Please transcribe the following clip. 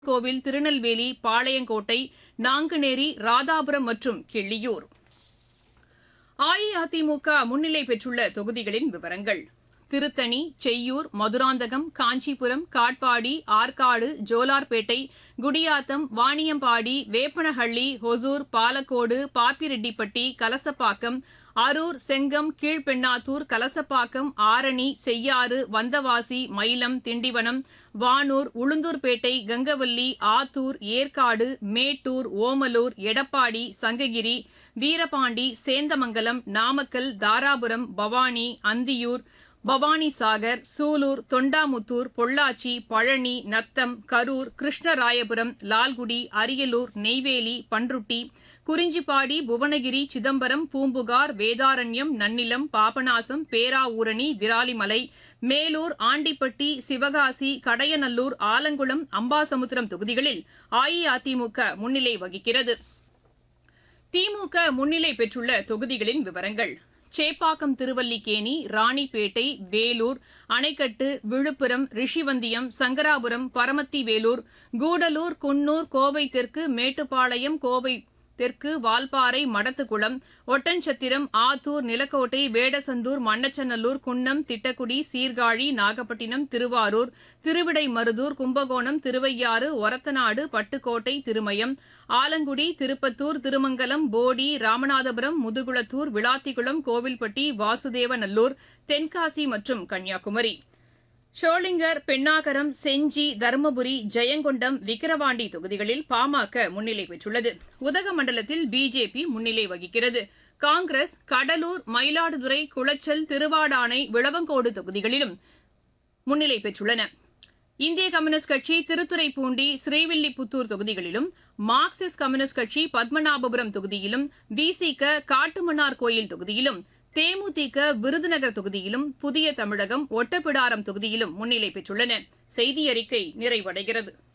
கோவில் திருநெல்வேலி பாளையங்கோட்டை நாங்குநேரி ராதாபுரம் மற்றும் கிள்ளியூர் அஇஅதிமுக முன்னிலை பெற்றுள்ள தொகுதிகளின் விவரங்கள் திருத்தணி செய்யூர் மதுராந்தகம் காஞ்சிபுரம் காட்பாடி ஆற்காடு ஜோலார்பேட்டை குடியாத்தம் வாணியம்பாடி வேப்பனஹள்ளி ஹொசூர் பாலக்கோடு பாப்பிரெட்டிப்பட்டி கலசப்பாக்கம் அரூர் செங்கம் கீழ்பெண்ணாத்தூர் கலசப்பாக்கம் ஆரணி செய்யாறு வந்தவாசி மயிலம் திண்டிவனம் வானூர் உளுந்தூர்பேட்டை கங்கவல்லி ஆத்தூர் ஏற்காடு மேட்டூர் ஓமலூர் எடப்பாடி சங்ககிரி வீரபாண்டி சேந்தமங்கலம் நாமக்கல் தாராபுரம் பவானி அந்தியூர் பவானிசாகர் சூலூர் தொண்டாமுத்தூர் பொள்ளாச்சி பழனி நத்தம் கரூர் கிருஷ்ணராயபுரம் லால்குடி அரியலூர் நெய்வேலி பன்ருட்டி குறிஞ்சிப்பாடி புவனகிரி சிதம்பரம் பூம்புகார் வேதாரண்யம் நன்னிலம் பாபநாசம் பேராவூரணி விராலிமலை மேலூர் ஆண்டிப்பட்டி சிவகாசி கடையநல்லூர் ஆலங்குளம் அம்பாசமுத்திரம் தொகுதிகளில் அஇஅதிமுக முன்னிலை வகிக்கிறது திமுக முன்னிலை பெற்றுள்ள தொகுதிகளின் விவரங்கள் சேப்பாக்கம் திருவல்லிக்கேணி ராணிப்பேட்டை வேலூர் அணைக்கட்டு விழுப்புரம் ரிஷிவந்தியம் சங்கராபுரம் பரமத்தி வேலூர் கூடலூர் குன்னூர் கோவை தெற்கு மேட்டுப்பாளையம் கோவை தெற்கு வால்பாறை மடத்துக்குளம் ஒட்டன்சத்திரம் ஆத்தூர் நிலக்கோட்டை வேடசந்தூர் மண்ணச்சநல்லூர் குன்னம் திட்டக்குடி சீர்காழி நாகப்பட்டினம் திருவாரூர் திருவிடைமருதூர் கும்பகோணம் திருவையாறு ஒரத்தநாடு பட்டுக்கோட்டை திருமயம் ஆலங்குடி திருப்பத்தூர் திருமங்கலம் போடி ராமநாதபுரம் முதுகுளத்தூர் விளாத்திக்குளம் கோவில்பட்டி வாசுதேவநல்லூர் தென்காசி மற்றும் கன்னியாகுமரி ஷோலிங்கர் பெண்ணாகரம் செஞ்சி தருமபுரி ஜெயங்கொண்டம் விக்கிரவாண்டி தொகுதிகளில் பாமக முன்னிலை பெற்றுள்ளது உதகமண்டலத்தில் பிஜேபி முன்னிலை வகிக்கிறது காங்கிரஸ் கடலூர் மயிலாடுதுறை குளச்சல் திருவாடானை விளவங்கோடு தொகுதிகளிலும் முன்னிலை பெற்றுள்ளன இந்திய கம்யூனிஸ்ட் கட்சி திருத்துறைப்பூண்டி ஸ்ரீவில்லிபுத்தூர் தொகுதிகளிலும் மார்க்சிஸ்ட் கம்யூனிஸ்ட் கட்சி பத்மநாபபுரம் தொகுதியிலும் விசிக காட்டுமன்னார் கோயில் தொகுதியிலும் தேமுதிக விருதுநகர் தொகுதியிலும் புதிய தமிழகம் ஒட்டப்பிடாரம் தொகுதியிலும் முன்னிலை பெற்றுள்ளன செய்தி அறிக்கை நிறைவடைகிறது